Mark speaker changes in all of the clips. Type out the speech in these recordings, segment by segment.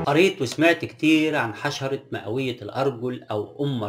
Speaker 1: قريت وسمعت كتير عن حشرة مئوية الأرجل أو أم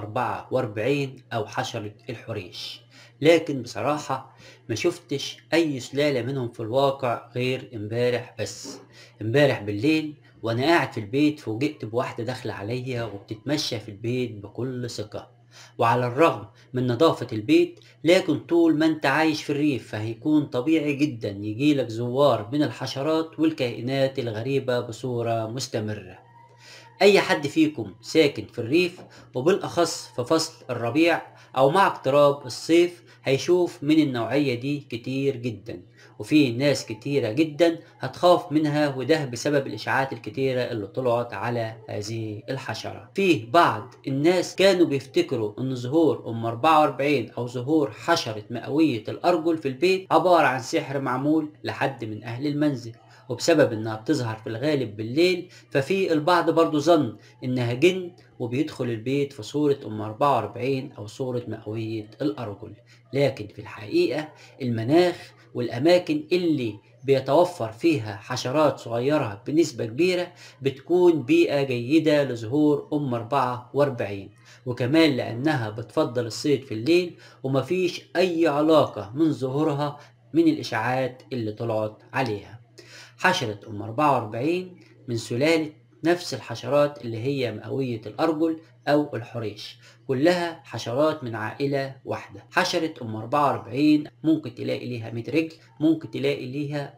Speaker 1: 44 أو حشرة الحريش لكن بصراحة ما شفتش أي سلالة منهم في الواقع غير امبارح بس امبارح بالليل وأنا قاعد في البيت فوجئت بواحدة داخلة عليا وبتتمشى في البيت بكل ثقة وعلى الرغم من نظافة البيت لكن طول ما انت عايش في الريف فهيكون طبيعي جدا يجيلك زوار من الحشرات والكائنات الغريبة بصورة مستمرة اي حد فيكم ساكن في الريف وبالاخص في فصل الربيع او مع اقتراب الصيف هيشوف من النوعية دي كتير جدا وفي ناس كتيرة جدا هتخاف منها وده بسبب الإشاعات الكتيرة اللي طلعت على هذه الحشرة فيه بعض الناس كانوا بيفتكروا ان ظهور ام 44 او ظهور حشرة مئوية الأرجل في البيت عبارة عن سحر معمول لحد من أهل المنزل وبسبب انها بتظهر في الغالب بالليل ففي البعض برضو ظن انها جن وبيدخل البيت في صورة ام 44 او صورة مئوية الارجل لكن في الحقيقة المناخ والاماكن اللي بيتوفر فيها حشرات صغيرة بنسبة كبيرة بتكون بيئة جيدة لظهور أم 44 وكمان لأنها بتفضل الصيد في الليل ومفيش أي علاقة من ظهورها من الإشاعات اللي طلعت عليها حشرة أم 44 من سلالة نفس الحشرات اللي هي مئوية الأرجل أو الحريش كلها حشرات من عائلة واحدة حشرة أم 44 ممكن تلاقي ليها 100 رجل ممكن تلاقي ليها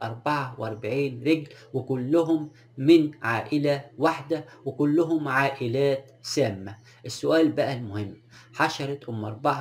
Speaker 1: 44 رجل وكلهم من عائلة واحدة وكلهم عائلات سامة السؤال بقى المهم حشرة أم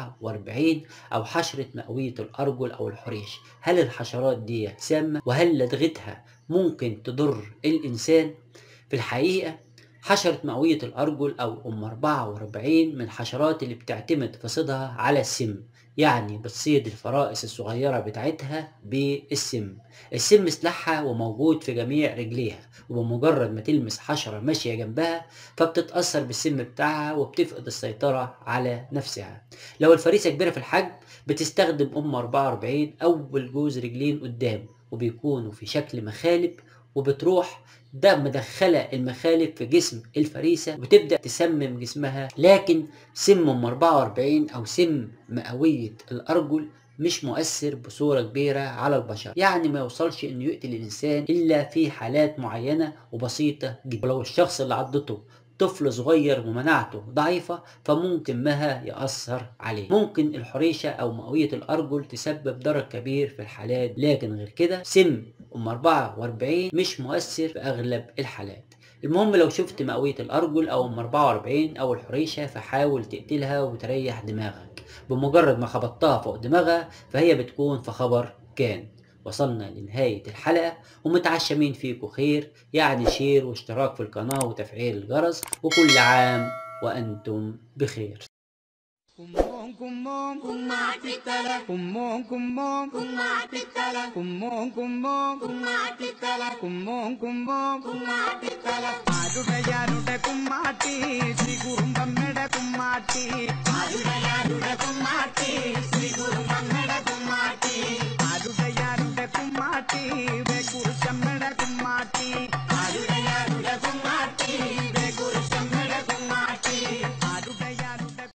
Speaker 1: 44 أو حشرة مئوية الأرجل أو الحريش هل الحشرات دي سامة وهل لدغتها ممكن تضر الإنسان؟ في الحقيقة حشرة مئوية الأرجل أو أم 44 من الحشرات اللي بتعتمد في صيدها على السم يعني بتصيد الفرائس الصغيرة بتاعتها بالسم السم سلاحها وموجود في جميع رجليها وبمجرد ما تلمس حشرة ماشية جنبها فبتتأثر بالسم بتاعها وبتفقد السيطرة على نفسها لو الفريسة كبيرة في الحجم بتستخدم أم 44 أول جوز رجلين قدام وبيكونوا في شكل مخالب وبتروح ده مدخلة المخالب في جسم الفريسة وتبدأ تسمم جسمها لكن سم ام 44 أو سم مئوية الأرجل مش مؤثر بصورة كبيرة على البشر يعني ما يوصلش انه يقتل الانسان الا في حالات معينة وبسيطة جدا ولو الشخص اللي عضته طفل صغير ومناعته ضعيفة فممكن مها يأثر عليه ممكن الحريشة أو مئوية الأرجل تسبب ضرر كبير في الحالات لكن غير كده سم أم 44 مش مؤثر في أغلب الحالات المهم لو شفت مئوية الأرجل أو أم 44 أو الحريشة فحاول تقتلها وتريح دماغك بمجرد ما خبطتها فوق دماغها فهي بتكون في خبر كان وصلنا لنهاية الحلقة ومتعشمين فيكم خير يعني شير واشتراك في القناة وتفعيل الجرس وكل عام وأنتم بخير
Speaker 2: കുമ്മോം കുമ്മോം
Speaker 3: കുമ്മാട്ടിത്തല
Speaker 2: കുമ്മോം കുമ്മോം
Speaker 3: കുമ്മാട്ടിത്തല
Speaker 2: കുമ്മോം കുമ്മോം
Speaker 3: കുമ്മാട്ടിത്തല
Speaker 2: കുമ്മോം കുമ്മോം
Speaker 3: കുമ്മാട്ടിത്തല
Speaker 2: ആരുടെ ആരുടെ കുമ്മാട്ടി ശ്രീ കുറുമ്പമ്മയുടെ കുമ്മാട്ടി
Speaker 3: ആരുടയ